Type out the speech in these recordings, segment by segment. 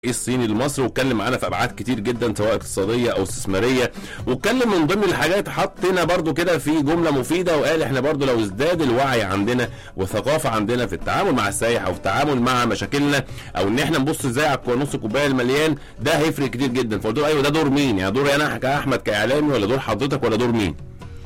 الصيني لمصر واتكلم معانا في ابعاد كتير جدا سواء اقتصاديه او استثماريه واتكلم من ضمن الحاجات حطنا برضو كده في جمله مفيده وقال احنا برضو لو ازداد الوعي عندنا والثقافه عندنا في التعامل مع السائح او في التعامل مع مشاكلنا او ان احنا نبص ازاي على نص الكوبايه المليان ده هيفرق كتير جدا فقلت له ايوه ده دور مين يعني دور انا كاحمد كاعلامي ولا دور حضرتك ولا دور مين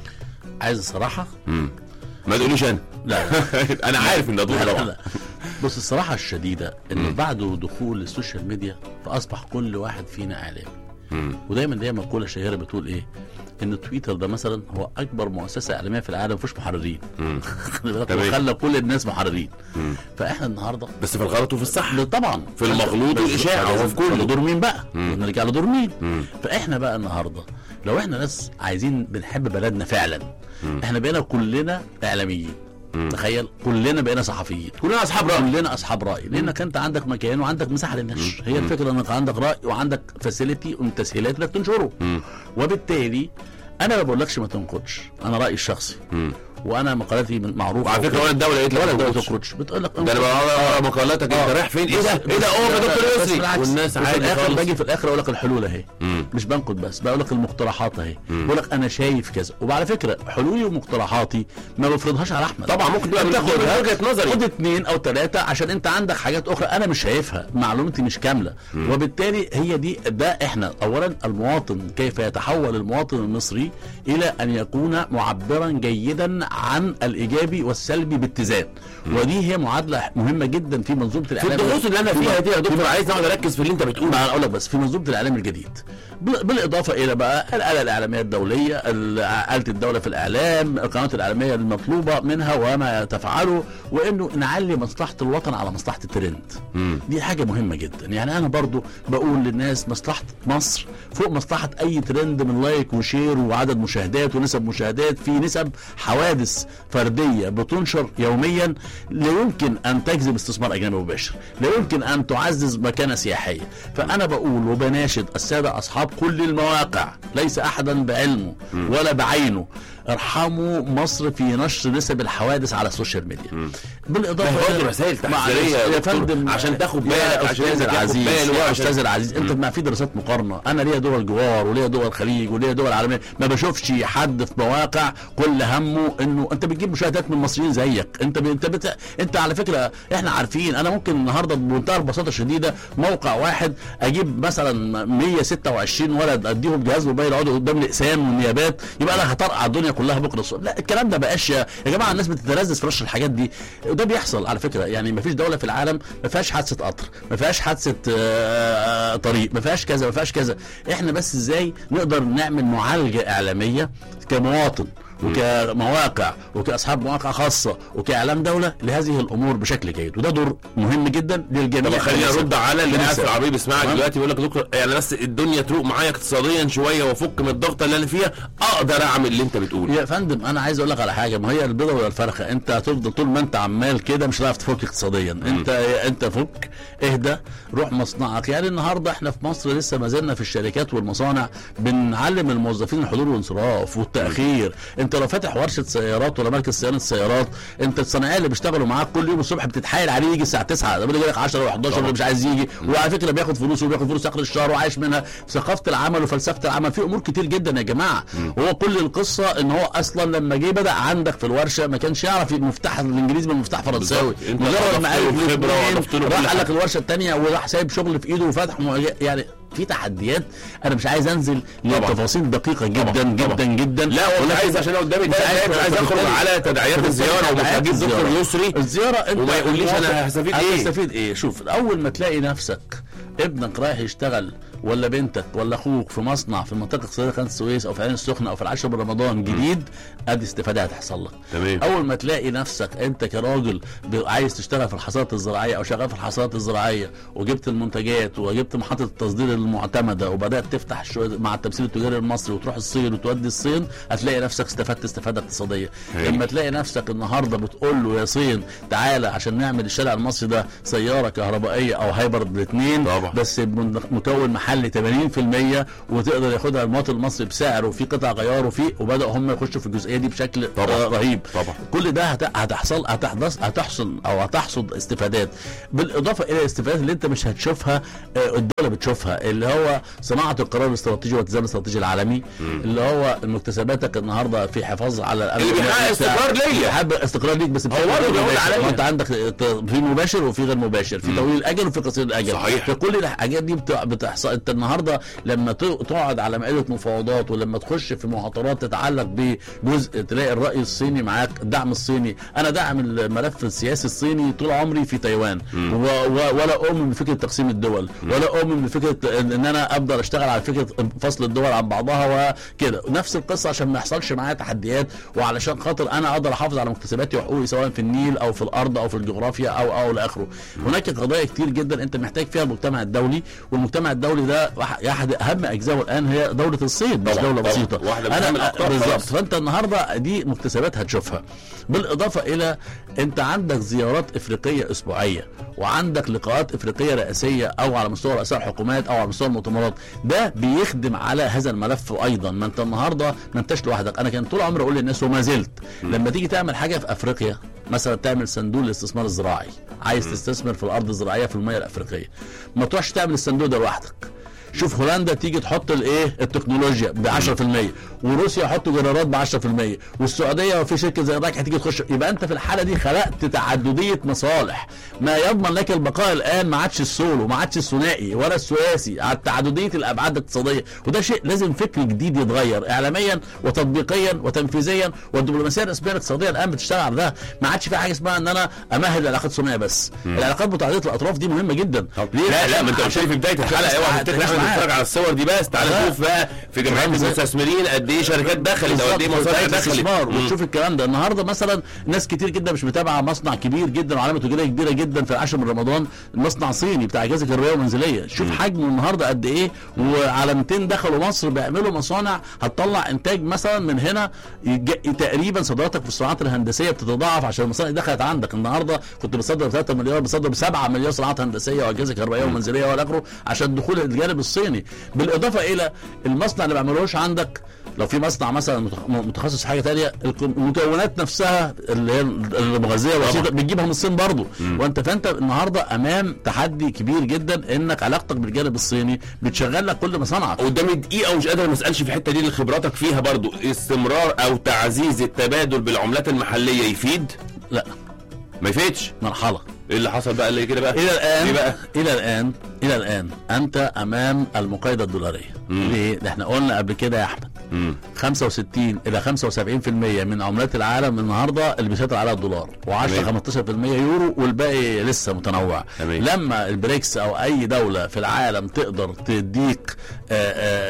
عايز الصراحه مم. ما تقوليش انا لا انا عارف ان ده دور لا, لا, طبعا لا. بص الصراحه الشديده ان بعد دخول السوشيال ميديا فاصبح كل واحد فينا اعلامي مم. ودايما دايما مقوله شهيره بتقول ايه ان تويتر ده مثلا هو اكبر مؤسسه اعلاميه في العالم مفيش محررين مم. خلي بالك تمام. وخلى كل الناس محررين مم. فاحنا النهارده بس في الغلط وفي الصح لا طبعا في المغلوط بس- والإشاعة بس- وفي كله. ده دور مين بقى؟ مم. نرجع لدور مين؟ مم. فاحنا بقى النهارده لو احنا ناس عايزين بنحب بلدنا فعلا مم. احنا بقينا كلنا اعلاميين مم. تخيل كلنا بقينا صحفيين كلنا اصحاب راي كلنا اصحاب راي لانك انت عندك مكان وعندك مساحه للنشر هي الفكره انك عندك راي وعندك فاسيلتي وتسهيلات انك تنشره مم. وبالتالي انا ما بقولكش ما تنقدش انا رايي الشخصي مم. وانا مقالاتي من- معروفه وعلى فكره ولا الدوله قالت لك ولا ما الدوله تنقدش. تنقدش بتقول لك ده انا بقى مقالاتك انت آه. رايح فين ايه ده بس- ايه ده بس- اوه لا، ده دكتور لا، بس يسري بالعكس. والناس وفي عادي الاخر خالص باجي في الاخر اقول لك الحلول اهي مم. مش بنقد بس بقول لك المقترحات اهي بقول لك انا شايف كذا وعلى فكره حلولي ومقترحاتي ما بفرضهاش على احمد طبعا ممكن تبقى من تاخد من وجهه نظري خد اثنين او ثلاثه عشان انت عندك حاجات اخرى انا مش شايفها معلومتي مش كامله وبالتالي هي دي ده احنا اولا المواطن كيف يتحول المواطن المصري الى ان يكون معبرا جيدا عن الايجابي والسلبي باتزان ودي هي معادله مهمه جدا في منظومه في الاعلام الدروس اللي انا في- فيها دي يا دكتور في- عايز اقعد اركز في اللي انت بتقوله ما انا اقول لك بس في منظومه الاعلام الجديد بال- بالاضافه الى بقى الاله الاعلاميه الدوليه ال- اله الدوله في الاعلام القنوات الاعلاميه المطلوبه منها وما تفعله وانه نعلي مصلحه الوطن على مصلحه الترند مم. دي حاجه مهمه جدا يعني انا برضو بقول للناس مصلحه مصر فوق مصلحه اي ترند من لايك وشير وعدد مشاهدات ونسب مشاهدات في نسب حوادث فرديه بتنشر يوميا لا يمكن ان تجذب استثمار اجنبي مباشر لا يمكن ان تعزز مكانه سياحيه فانا بقول وبناشد الساده اصحاب كل المواقع ليس احدا بعلمه ولا بعينه ارحموا مصر في نشر نسب الحوادث على السوشيال ميديا بالاضافه ما هي برضه إلى- رسائل معلش تحذيريه يا يا دكتور، فندم عشان تاخد بالك، يا عشان استاذ انت تاخد العزيز باله، يا عشان- استاذ العزيز انت ما في دراسات مقارنه انا ليا دول جوار وليا دول خليج وليا دول عالميه ما بشوفش حد في مواقع كل همه انه انت بتجيب مشاهدات من مصريين زيك انت ب... انت بت... انت على فكره احنا عارفين انا ممكن النهارده بمنتهى البساطه الشديده موقع واحد اجيب مثلا 126 ولد اديهم جهاز موبايل يقعدوا قدام الاقسام والنيابات يبقى انا هطرقع الدنيا كلها بكره الصبح لا الكلام ده بقاش يا يا جماعه الناس بتتلذذ في رش الحاجات دي وده بيحصل على فكره يعني ما فيش دوله في العالم ما فيهاش حادثه قطر ما فيهاش حادثه آه، طريق ما فيهاش كذا ما فيهاش كذا احنا بس ازاي نقدر نعمل معالجه اعلاميه كمواطن وكمواقع وكاصحاب مواقع خاصه وكاعلام دوله لهذه الامور بشكل جيد وده دور مهم جدا للجميع طب خليني ارد على اللي قاعد في للنساء. العربيه بيسمعك تمام؟ دلوقتي بيقول لك يا دكتور يعني بس الدنيا تروق معايا اقتصاديا شويه وافك من الضغط اللي انا فيها اقدر اعمل اللي انت بتقوله يا فندم انا عايز اقول لك على حاجه ما هي البيضه ولا الفرخه انت هتفضل طول ما انت عمال كده مش هتعرف تفك اقتصاديا انت انت فك اهدى روح مصنعك يعني النهارده احنا في مصر لسه ما زلنا في الشركات والمصانع بنعلم الموظفين الحضور والانصراف والتاخير انت لو فاتح ورشه سيارات ولا مركز صيانه سيارات انت الصناعيه اللي بيشتغلوا معاك كل يوم الصبح بتتحايل عليه يجي الساعه 9 ده بيجي لك 10 و11 اللي مش عايز يجي وعلى فكره بياخد فلوس وبياخد فلوس اخر الشهر وعايش منها ثقافه العمل وفلسفه العمل في امور كتير جدا يا جماعه هو كل القصه ان هو اصلا لما جه بدا عندك في الورشه ما كانش يعرف المفتاح الانجليزي من مفتاح فرنساوي بالظبط. انت مجرد أضفت ما له عرف الخبرة الاثنين، وأضفت له كل راح قال حاجة. لك الورشه الثانيه وراح سايب شغل في ايده وفتح مواجه- يعني في تحديات انا مش عايز انزل لتفاصيل دقيقه جدا طبعاً. جدا جدا لا والله ولكن- عايز عشان قدامي مش عايز- مش عايز اخرج فبالتالي- على تداعيات فبالتالي الزياره ومش تداعيات هجيب دكتور الزيارة. يسري الزياره انت وما يقوليش أنا المواطن- هستفيد إيه؟ هتستفيد ايه شوف اول ما تلاقي نفسك ابنك رايح يشتغل ولا بنتك ولا اخوك في مصنع في المنطقه الاقتصاديه قناه السويس او في العين السخنه او في العاشر من رمضان جديد ادي استفاده هتحصل لك تمام. اول ما تلاقي نفسك انت كراجل ب- عايز تشتغل في الحصاد الزراعيه او شغال في الحصاد الزراعيه وجبت المنتجات وجبت محطه التصدير المعتمده وبدات تفتح شو مع التمثيل التجاري المصري وتروح الصين وتودي الصين هتلاقي نفسك استفدت استفاده اقتصاديه هايل. لما تلاقي نفسك النهارده بتقول له يا صين تعالى عشان نعمل الشارع المصري ده سياره كهربائيه او هايبرد الاثنين طبعا. بس بمن- مكون محلي المحلي 80% وتقدر ياخدها المواطن المصري بسعر وفي قطع غيار وفي وبداوا هم يخشوا في الجزئيه دي بشكل طبعاً. آه، رهيب طبعا كل ده هت- هتحصل هتحدث هتحصل او هتحصد استفادات بالاضافه الى الاستفادات اللي انت مش هتشوفها آه، الدوله بتشوفها اللي هو صناعه القرار الاستراتيجي والاتزان الاستراتيجي العالمي اللي هو مكتسباتك النهارده في حفاظ على الامن اللي بيحقق الغذائي استقرار بتاعك. ليا. بيحقق استقرار ليك بس بشكل برضه غير بيقول مباشر. عليا. ما انت عندك في مباشر وفي غير مباشر في طويل الاجل وفي قصير الاجل صحيح. فكل الحاجات دي بت- بتحصل انت النهارده لما ت- تقعد على مائده مفاوضات ولما تخش في مهاترات تتعلق بجزء تلاقي الراي الصيني معاك الدعم الصيني انا داعم الملف السياسي الصيني طول عمري في تايوان و و ولا اؤمن بفكره تقسيم الدول ولا اؤمن بفكره ان إن انا افضل اشتغل على فكره فصل الدول عن بعضها وكده نفس القصه عشان ما يحصلش معايا تحديات وعلشان خاطر انا اقدر احافظ على مكتسباتي وحقوقي سواء في النيل او في الارض او في الجغرافيا او او لاخره هناك قضايا كتير جدا انت محتاج فيها المجتمع الدولي والمجتمع الدولي ده واحد احد اهم اجزائه الان هي دوله الصين مش طبعاً، دوله طبعاً. بسيطه واحدة من أهم الأقطار بالظبط خلاص. فانت النهارده دي مكتسبات هتشوفها بالاضافه الى انت عندك زيارات افريقيه اسبوعيه وعندك لقاءات افريقيه رئاسيه او على مستوى رؤساء الحكومات او على مستوى المؤتمرات ده بيخدم على هذا الملف ايضا ما انت النهارده ما انتش لوحدك انا كان طول عمري اقول للناس وما زلت لما تيجي تعمل حاجه في افريقيا مثلا تعمل صندوق للاستثمار الزراعي عايز تستثمر في الارض الزراعيه في الميه الافريقيه ما تروحش تعمل الصندوق ده لوحدك شوف هولندا تيجي تحط الايه التكنولوجيا ب 10% وروسيا يحطوا جرارات ب 10% والسعوديه وفي شركه زي الراك هتيجي تخش يبقى انت في الحاله دي خلقت تعدديه مصالح ما يضمن لك البقاء الان ما عادش السولو ما عادش الثنائي ولا الثلاثي على تعدديه الابعاد الاقتصاديه وده شيء لازم فكر جديد يتغير اعلاميا وتطبيقيا وتنفيذيا والدبلوماسيه الرسميه الاقتصاديه الان بتشتغل على ده ما عادش في حاجه اسمها ان انا امهد العلاقات الثنائيه بس العلاقات متعدده الاطراف دي مهمه جدا ليه؟ لا لا عشان- ما انت قلت لي في بدايه الحلقه عشان اوعى تفتكر احنا معاك. بنتفرج على الصور دي بس تعال لا. نشوف بقى في جمعيات فاهم ازاي؟ المستثمرين قد ايه شركات دخلت او قد ايه بالظبط، مصانع وسائل دخلت الاستثمار مم. وتشوف الكلام ده النهارده مثلا ناس كتير جدا مش متابعه مصنع كبير جدا وعلامه تجاريه كبيره جدا في العاشر من رمضان مصنع صيني بتاع اجهزه كهربائيه ومنزليه شوف حجمه النهارده قد ايه وعلامتين دخلوا مصر بيعملوا مصانع هتطلع انتاج مثلا من هنا يج- تقريبا صادراتك في الصناعات الهندسيه بتتضاعف عشان المصانع دي دخلت عندك النهارده كنت بتصدر ب 3 مليار بتصدر ب 7 مليار صناعات هندسيه واجهزه كهربائيه ومنزليه والى اخره عشان دخول الجانب الصيني بالاضافه الى المصنع اللي ما بيعملوش عندك لو في مصنع مثلا متخ- متخصص في حاجه تانية الكم- المكونات نفسها اللي هي المغذيه والبسيطه بتجيبها من الصين برضه وانت فانت النهارده امام تحدي كبير جدا انك علاقتك بالجانب الصيني بتشغل لك كل مصانعك قدامي دقيقة ومش قادر ما اسألش في الحتة دي اللي خبراتك فيها برضو استمرار أو تعزيز التبادل بالعملات المحلية يفيد؟ لا ما يفيدش مرحله ايه اللي حصل بقى اللي كده بقى؟ الى ليه الان بقى؟ الى الان الى الان انت امام المقايضه الدولاريه ليه؟ ده احنا قلنا قبل كده يا احمد مم. 65 الى 75% من عملات العالم النهارده اللي بيسيطر عليها الدولار و10 تمام. 15% يورو والباقي لسه متنوع تمام. لما البريكس او اي دوله في العالم تقدر تديك آآ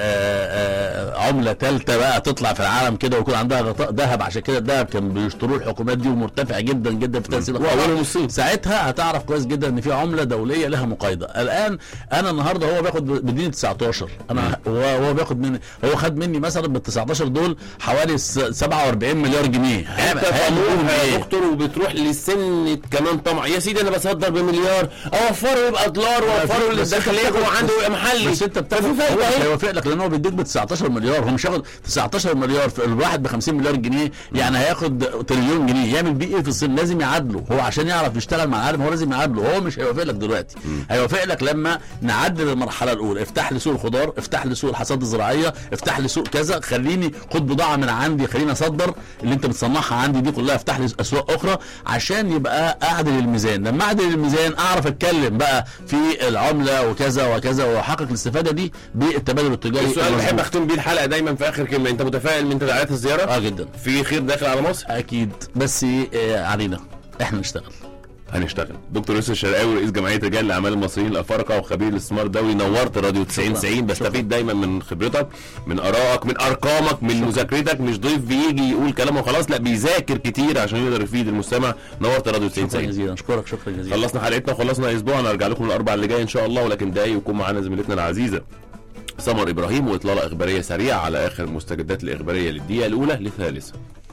آآ آآ عمله ثالثه بقى تطلع في العالم كده ويكون عندها غطاء ذهب عشان كده الذهب كان بيشتروه الحكومات دي ومرتفع جدا جدا في تاثير القرار. وأولهم الصين. ساعتها هتعرف كويس جدا ان في عمله دوليه لها مقايضه الان انا النهارده هو بياخد بديني 19 انا هو هو بياخد مني هو خد مني مثلا بال 19 دول حوالي س- 47 مليار جنيه انت هيعمل- هيعمل طموح بيهم يا ايه؟ دكتور وبتروح لسن كمان طمع يا سيدي انا بصدر بمليار اوفره يبقى دولار واوفره بس انت للداخليه بتاخد- وعنده يبقى محلي بس انت بتاخد ففي هو فايده مش اهي هيوافق لك لان هو بيديك ب 19 مليار هو مش هياخد 19 مليار في الواحد ب 50 مليار جنيه يعني هياخد تريليون جنيه يعمل بيه ايه في الصين لازم يعادله هو عشان يعرف يشتغل مع العالم هو لازم يعادله هو مش هيوافق لك دلوقتي هيوافق لك لما نعدل المرحله الاولى افتح لي سوق الخضار افتح لي سوق الحصاد الزراعيه افتح لي سوق كذا خليني خد بضاعه من عندي خليني اصدر اللي انت بتصنعها عندي دي كلها افتح لي اسواق اخرى عشان يبقى اعدل الميزان لما اعدل الميزان اعرف اتكلم بقى في العمله وكذا وكذا واحقق الاستفاده دي بالتبادل التجاري السؤال اللي بحب المظبوط. اختم بيه الحلقه دايما في اخر كلمه انت متفائل من تداعيات الزياره اه جدا في خير داخل على مصر اكيد بس آه علينا احنا نشتغل هنشتغل دكتور يوسف الشرقاوي رئيس جمعيه رجال الاعمال المصريين الافارقه وخبير الاستثمار الدولي نورت راديو 90 شكراً. 90 بستفيد دايما من خبرتك من ارائك من ارقامك من مذاكرتك مش ضيف بيجي يقول كلام وخلاص لا بيذاكر كتير عشان يقدر يفيد المستمع نورت راديو 90 شكرا 90 جزيلا اشكرك شكرا جزيلا خلصنا حلقتنا وخلصنا اسبوع هنرجع لكم الاربع اللي جاي ان شاء الله ولكن دقايق يكون معانا زميلتنا العزيزه سمر ابراهيم واطلاله اخباريه سريعه على اخر المستجدات الاخباريه للدقيقه الاولى للثالثه